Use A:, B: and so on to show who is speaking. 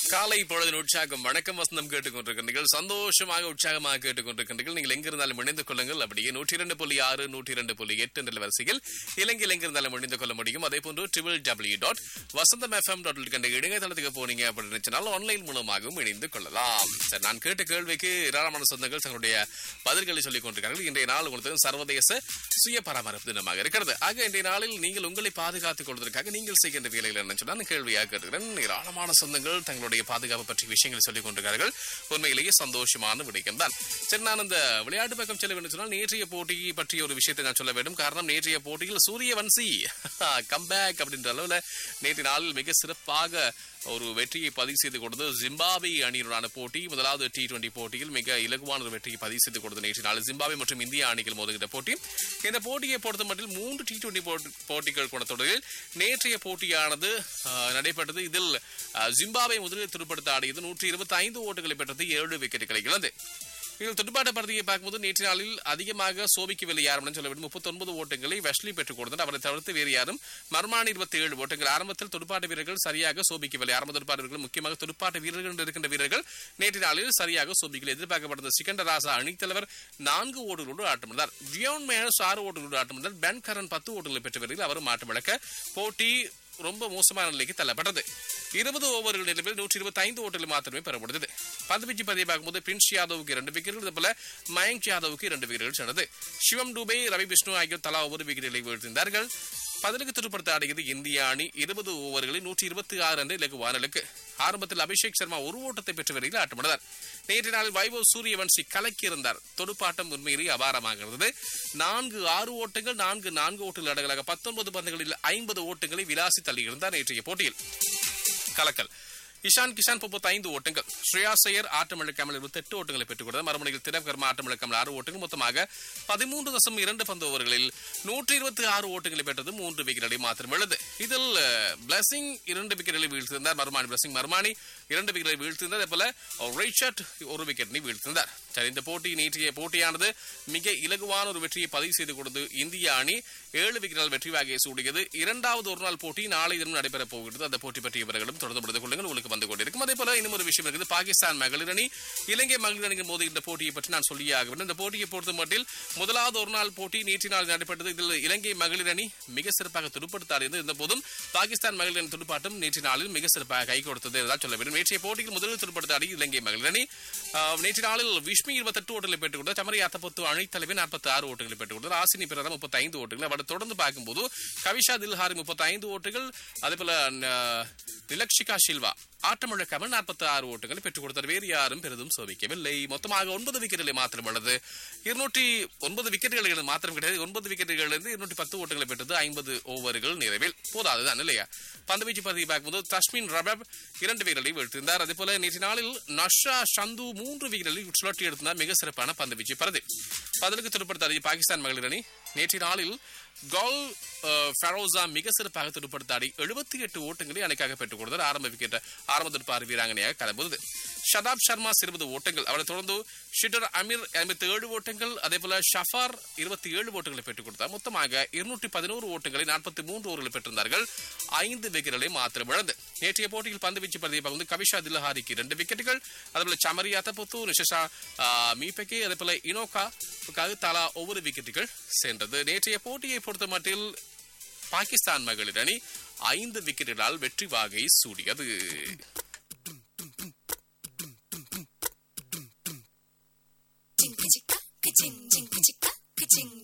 A: காலை பொழுதின் உற்சாகம் வணக்கம் வசந்தம் கேட்டுக்கொண்டிருக்கின்றீர்கள் சந்தோஷமாக உற்சாகமாக கேட்டுக்கொண்டிருக்கின்றீர்கள் நீங்கள் எங்கிருந்தாலும் இணைந்து கொள்ளுங்கள் அப்படியே நூற்றி இரண்டு புள்ளி ஆறு நூற்றி இரண்டு புள்ளி எட்டு என்ற வரிசையில் இலங்கையில் எங்கிருந்தாலும் இணைந்து கொள்ள முடியும் அதே போன்று triple W dot Vasantham FM dot என்ற இணையதளத்துக்கு போனீங்க அப்படின்னு நினைச்சனால ஆன்லைன் மூலமாகவும் இணைந்து கொள்ளலாம் சரி நான் கேட்ட கேள்விக்கு ஏராளமான சொந்தங்கள் தங்களுடைய பதில்களை சொல்லிக் கொண்டிருக்கிறார்கள் இன்றைய நாள் உங்களுக்கு சர்வதேச சுய பராமரிப்பு தினமாக இருக்கிறது ஆக இன்றைய நாளில் நீங்கள் உங்களை பாதுகாத்துக் கொள்வதற்காக நீங்கள் செய்கின்ற வேலைகள் என்ன சொன்னால் நான் கேள்வியாக கேட்டுக்கிறேன் ஏராளமான சொந்தங்கள் தங்களுடைய பாதுகாப்பு பற்றிய விஷயங்களை சொல்லிக் கொண்டிருக்கிறார்கள் உண்மையிலேயே சந்தோஷமான விடயம் தான் சரி நான் இந்த விளையாட்டு பக்கம் செல்ல வேண்டும் சொன்னால் நேற்றைய போட்டி பற்றிய ஒரு விஷயத்தை நான் சொல்ல வேண்டும் காரணம் நேற்றைய போட்டியில் சூரியவன்சி கம்பேக் அப்படின்ற அளவில் நேற்று நாளில் மிக சிறப்பாக ஒரு வெற்றியை பதிவு செய்து கொடுத்து ஜிம்பாபே அணியினரான போட்டி முதலாவது டி டுவெண்டி போட்டியில் மிக இலகுவான ஒரு வெற்றியை பதிவு செய்து கொடுத்த நேற்று நாள் ஜிம்பாபே மற்றும் இந்திய அணிகள் மோதுகின்ற போட்டி இந்த போட்டியை பொறுத்த மட்டும் மூன்று டி டுவெண்டி போட்டிகள் கொண்ட தொடரில் நேற்றைய போட்டியானது ஆஹ், நடைபெற்றது இதில் ஆஹ், ஜிம்பாபே முதலில் துடுப்படுத்த ஆடியது நூற்றி இருபத்தி ஐந்து ஓட்டுகளை பெற்றது ஏழு விக்கெட்டுகளை இழந்து இதில் துடுப்பாட்ட பகுதியை பார்க்கும்போது நேற்று நாளில் அதிகமாக சோபிக்கவில்லை யாரும் சொல்ல வேண்டும் முப்பத்தொன்பது ஓட்டங்களை வெஸ்லி பெற்றுக் கொடுத்தார் அவரை தவிர்த்து வேறு யாரும் மர்மான் இருபத்தி ஏழு ஓட்டங்கள் ஆரம்பத்தில் துடுப்பாட்ட வீரர்கள் சரியாக சோபிக்கவில்லை ஆரம்ப துடுப்பாட்ட வீரர்கள் முக்கியமாக துடுப்பாட்ட வீரர்கள் என்று இருக்கின்ற வீரர்கள் நேற்று நாளில் சரியாக சோபிக்கவில்லை எதிர்பார்க்கப்பட்டது சிக்கண்டர் ராசா அணித்தலைவர் நான்கு ஓட்டுகளோடு ஆட்டமிழந்தார் வியோன் மேனஸ் ஆறு ஓட்டுகளோடு ஆட்டமிழந்தார் பென் கரன் பத்து ஓட்டுகளை பெற்ற வீரர்கள் அவரும் ஆட்டமிழக்க போட்டி ரொம்ப மோசமான நிலைக்கு தள்ளப்பட்டது இருபது ஓவர்கள் நிலவில் நூற்றி இருபத்தி ஐந்து ஓட்டுகள் மாத்திரமே பெற முடிந்தது பந்துவீச்சு பதிவை பார்க்கும்போது பிரின்ஸ் யாதவுக்கு இரண்டு விக்கெட்டுகள் இதே போல மயங்க் யாதவுக்கு இரண்டு விக்கெட்டுகள் சென்றது சிவம் டூபே ரவி விஷ்ணு ஆகியோர் தலா ஒவ்வொரு விக்கெட்டுகளை வீழ்த்திருந்தார்கள் பதிலுக்கு துடுப்படுத்த ஆடியது இந்திய அணி இருபது ஓவர்களில் நூற்றி இருபத்தி ஆறு என்ற இலக்கு வானலுக்கு ஆரம்பத்தில் அபிஷேக் சர்மா ஒரு ஓட்டத்தை பெற்ற வரையில் ஆட்டமிழந்தார் நேற்று நாளில் வைபவ் சூரியவன்சி கலக்கியிருந்தார் தொடுப்பாட்டம் உண்மையிலேயே அபாரமாக இருந்தது நான்கு ஆறு ஓட்டங்கள் நான்கு நான்கு ஓட்டங்கள் அடங்கலாக பத்தொன்பது பந்துகளில் ஐம்பது ஓட்டங்களை விலாசி தள்ளியிருந்தார் நேற்றைய போட்டியில் கலக்கல் இஷான் கிஷான் முப்பத்தி ஐந்து ஓட்டங்கள் ஸ்ரேயா சையர் ஆட்டமிழக்காமல் இருபத்தி எட்டு ஓட்டங்களை பெற்றுக் கொடுத்தார் மறுமணியில் திரவ் கர்மா ஆட்டமிழக்காமல் ஆறு ஓட்டங்கள் மொத்தமாக பதிமூன்று தசம் இரண்டு பந்து ஓவர்களில் நூற்றி இருபத்தி ஆறு ஓட்டங்களை பெற்றது மூன்று விக்கெட்டை மாத்திரம் எழுது இதில் பிளஸிங் இரண்டு விக்கெட்டுகளை வீழ்த்திருந்தார் மர்மானி பிளஸிங் மர்மானி இரண்டு விக்கெட்டை வீழ்த்திருந்தார் அதே போல ரைச்சர்ட் ஒரு விக்கெட்டினை வீழ்த்திருந்தார் சரி இந்த போட்டி நேற்றைய போட்டியானது மிக இலகுவான ஒரு வெற்றியை பதிவு செய்து கொடுத்து இந்திய அணி ஏழு விக்கெட்டால் வெற்றி வாகையை சூடியது இரண்டாவது ஒரு நாள் போட்டி நாளை தினம் நடைபெறப் போகிறது அந்த போட்டி பற்றிய விவரங்களும் தொடர்ந்து முடிந்து கொள்ளுங்கள் உங்களுக்கு வந்து கொண்டிருக்கும் அதே போல இன்னும் ஒரு விஷயம் இருக்குது பாகிஸ்தான் மகளிர் அணி இலங்கை மகளிர் அணிகள் மோதி இந்த போட்டியை பற்றி நான் சொல்லி ஆக வேண்டும் இந்த போட்டியை பொறுத்த மட்டில் முதலாவது ஒரு நாள் போட்டி நேற்று நாள் நடைபெற்றது இதில் இலங்கை மகளிர் அணி மிக சிறப்பாக துடுப்படுத்தாடியது இருந்த போதும் பாகிஸ்தான் மகளிர் அணி துடுப்பாட்டம் நேற்று நாளில் மிக சிறப்பாக கை கொடுத்தது என்றுதான் சொல்ல வேண்டும் நேற்றைய போட்டியில் முதலில் துடுப்படுத்தாடி இலங்கை மகளிர் அணி ஆஹ், நேற்று நாளில் விஷ்மி இருபத்தெட்டு ஓட்டுகளை பெற்றுக் கொடுத்தார் சமரி அத்தப்பத்து அணித்தலைவர் நாற்பத்தி ஆறு ஓட்டுகளை பெற்றுக் கொடுத்தார் ஆசினி பிறர முப்பத்தி ஐந்து ஓட்டுகள் அவரை தொடர்ந்து பார்க்கும்போது கவிஷா தில்ஹாரி முப்பத்தி ஐந்து ஓட்டுகள் அதே போல ந- நிலக்ஷிகா சில்வா ஆட்டமிழக்காமல் நாற்பத்தி ஆறு ஓட்டுகளை பெற்றுக் கொடுத்தார் வேறு யாரும் பெரிதும் சோபிக்கவில்லை மொத்தமாக ஒன்பது விக்கெட்டுகளை மாத்திரம் உள்ளது இருநூற்றி ஒன்பது விக்கெட்டுகள் மாத்திரம் கிடையாது ஒன்பது விக்கெட்டுகளிலிருந்து இருநூற்றி பத்து ஓட்டுகளை பெற்றது ஐம்பது ஓவர்கள் நிறைவில் போதாதுதான் இல்லையா பந்துவீச்சு பதவி பார்க்கும்போது தஸ்மின் ரபப் இரண்டு வீரர்களை வீழ்த்திருந்தார் அதே போல நேற்று நாளில் நஷா சந்து மூன்று வீரர்களை சுழற்றி எடுத்திருந்தார் மிக சிறப்பான பந்துவீச்சு பரது பதிலுக்கு துடுப்படுத்தாடி பாகிஸ்தான் மகளிர் அணி நேற்று நாளில் கோல் அஹ், ஃபெரோசா மிக சிறப்பாக துடுப்படுத்தாடி எழுபத்தி எட்டு ஓட்டங்களை அணைக்காக பெற்றுக் கொடுத்தார் ஆரம்ப விக்கெட் ஆரம்ப துடுப்பார் வீராங்கனையாக கிளம்புவது ஷதாப் சர்மா இருபது ஓட்டங்கள் அவரை தொடர்ந்து ஷிடர் அமீர் ஐம்பத்தி ஏழு ஓட்டங்கள் அதே போல ஷஃபார் இருபத்தி ஏழு ஓட்டங்களை பெற்றுக் கொடுத்தார் மொத்தமாக இருநூற்றி பதினோரு ஓட்டங்களை நாற்பத்தி மூன்று ஓவர்களை பெற்றிருந்தார்கள் ஐந்து விக்கெட்டுகளை மாத்திரம் இழந்து நேற்றைய போட்டியில் பந்து வீச்சு பிரதியை பகுந்து கவிஷா தில்லஹாரிக்கு இரண்டு விக்கெட்டுகள் அதேபோல சமரி அத்தபுத்து நிஷா மீபெக்கே அதே போல இனோகா தலா ஒவ்வொரு விக்கெட்டுகள் சென்றது நேற்றைய போட்டியை பொறுத்த மட்டில் பாகிஸ்தான் மகளிர் அணி ஐந்து விக்கெட்டுகளால் வெற்றி வாகை சூடியது
B: Ching ka chicka, ka ching ching ka chicka, ka ching